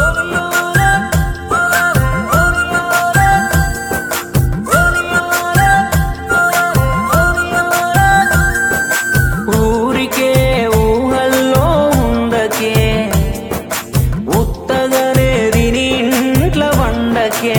ఊరికే ఊహల్లో ఉందకే ఉత్తగనే తిని ఇంట్ల వండకే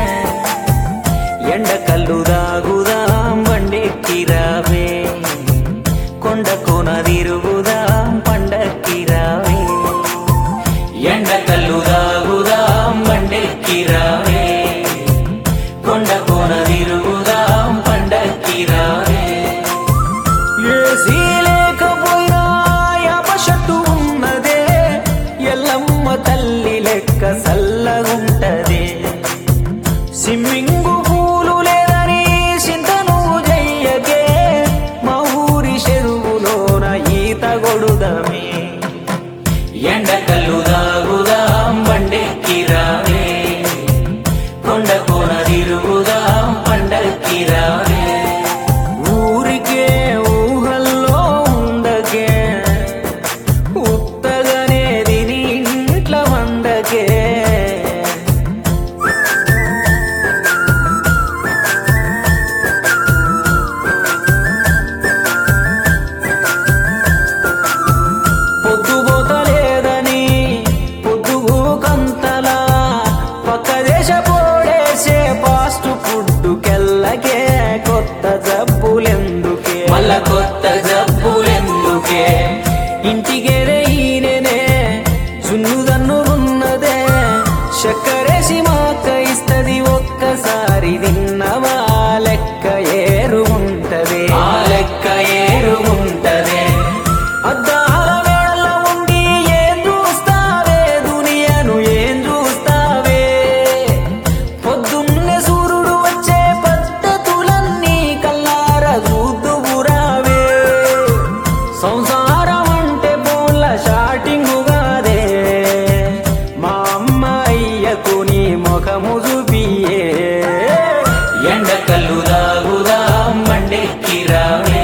ఎండ కళ్ళు దాగుదాం బండెక్కి రావే కొండ కొన తిరుగుదాం పండక్కి రావే ఎండ కళ్ళు దాగుదాం బండెక్కి రావే కొండ కొన తిరుగుదాం పండక్కి రావే ఏసీ లేకపోయినా యాపషట్టు ఉన్నదే ఎల్లమ్మ తల్లి లెక్క సల్లగుంటదే స్విమ్మింగ్ పూలు లేదని చింతను చెయ్యకే మా ఊరి చెరువులోన ఈత కొడుదమే ఎండకల్లు దాగుదాం బండెక్కి రావే కొండ కోన తిరుగుదాం పండక్కి రావే ఊరికే ఊహల్లో ఉండకే ఉత్తగనే తిని ఇంట్ల వండకే పొద్దుపోతలేదని పొద్దుగు కంతలా పక్క దేశ పోడేసే ఫాస్ట్ ఫుడ్ కెల్లకే కొత్త జబ్బులెందుకే మళ్ళా కొత్త జబ్బులెందుకే ఇంటికేరే ఈయననే జున్నుదన్ను ఉన్నదే చక్కరేసి మాక ఇస్తది ఒక్కసారి తిన్నవా లెక్క ఏరు ఉంటదే ఆ లెక్క ఏరు ఉంటదే అద్దాల వేళ ఉండి ఏం చూస్తావే దునియను ఏం చూస్తావే పొద్దున్నే సూర్యుడు వచ్చే పద్ధతులన్నీ కల్లార చూద్దువురావే సంసారం అంటే బోన్ల షాటింగ్ కాదే మా అమ్మాయ్యకు నీ ముఖము చూపియే ఎండ కళ్ళు దాగుదాం మండెక్కి రావే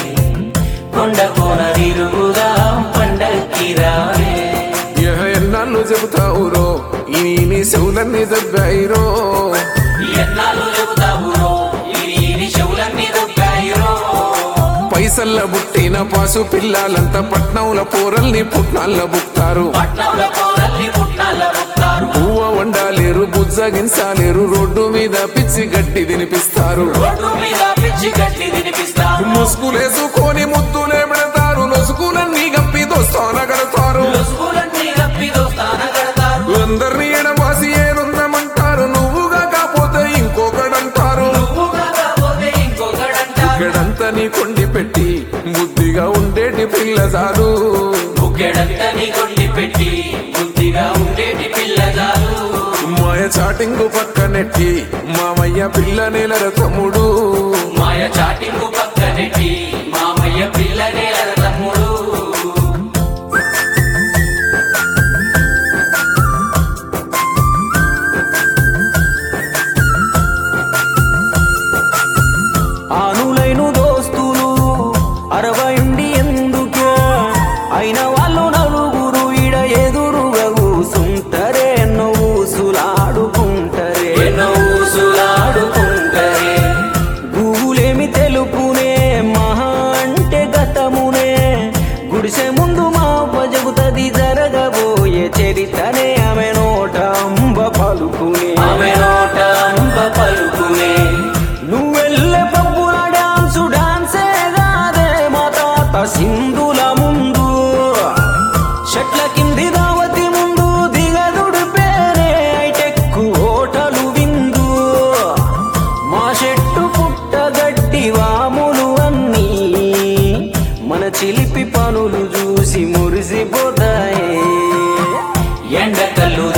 కొండ కోన తిరుగుదాం పండక్కి రావే యహ ఎన్నాళ్ళు చెబుతావురో ఈ నీ చెవులన్నీ దబ్బాయిరో ఎన్నాళ్ళు చెబుతావురో ఈ చెవులన్నీ దొక్కాయిరో పైసల్ల బుట్టిన పాసు పిల్లలంతా పట్నంల పోరల్ని పుట్నాల బుక్తారు పట్నంలో పోరల్ని పుట్నాల ముక్తారు పువ్వ వండాలేరు బుజ్జగించాలేరు రోడ్డు మీద పిచ్చి గడ్డి తినిపిస్తారు రోడ్డు మీద పిచ్చి గట్టి తినిపిస్తారు ముసుగులేసుకొని ముద్దులే పెడతారు లొసుకులన్నీ గప్పి దోస్తాన కడతారు లొసుగులన్నీ గప్పి దోస్తాన కడతారు అందరినీ ఎడబాసి ఏరుందమంటారు నువ్వుగా కాకపోతే ఇంకొకడంటారు నువ్వు కాకపోతే ఇంకొకడంటారు ఇక్కడంతా నీ కొండి పెట్టి బుద్ధిగా ఉండేటి పిల్ల చాలు బుక్కెడంతా నీ కొండి పెట్టి బుద్ధిగా ఉండేటి పిల్లజాలు మాయ చాటింగు పక్కనెట్టి మామయ్య పిల్ల నెలర తమ్ముడు మాయ చాటింగు పక్కనెట్టి మామయ్య పిల్లనే తమ్ముడు ఆనులైన దోస్తులు అరవైండి ఎందుకే అయిన వాళ్ళు నలుగురు ఇడ ఎదురుగా కూసుంటరే నవ్వుసులాడుకుంటరే నవ్వుసులాడుకుంటరే గూలేమి తెలుపునే మహా అంటే గతమునే గుడిసె ముందు మా జగుతది జరగబోయే చరితనే ఆమె నోట అంబ పలుకునే ఆమె నోట అంబ పలుకునే నువ్వెళ్ళే పబ్బుల డాన్సు డాన్సే కాదే మా తాత సింధుల ముందు చెట్ల కింది దావతి ముందు దిగదుడు పేరే ఐటెక్ హోటలు విందు మా చెట్టు పుట్ట గడ్డి వాములు అన్నీ మన చిలిపి పనులు చూసి మురిసిపోతాయి ఎండ కళ్ళు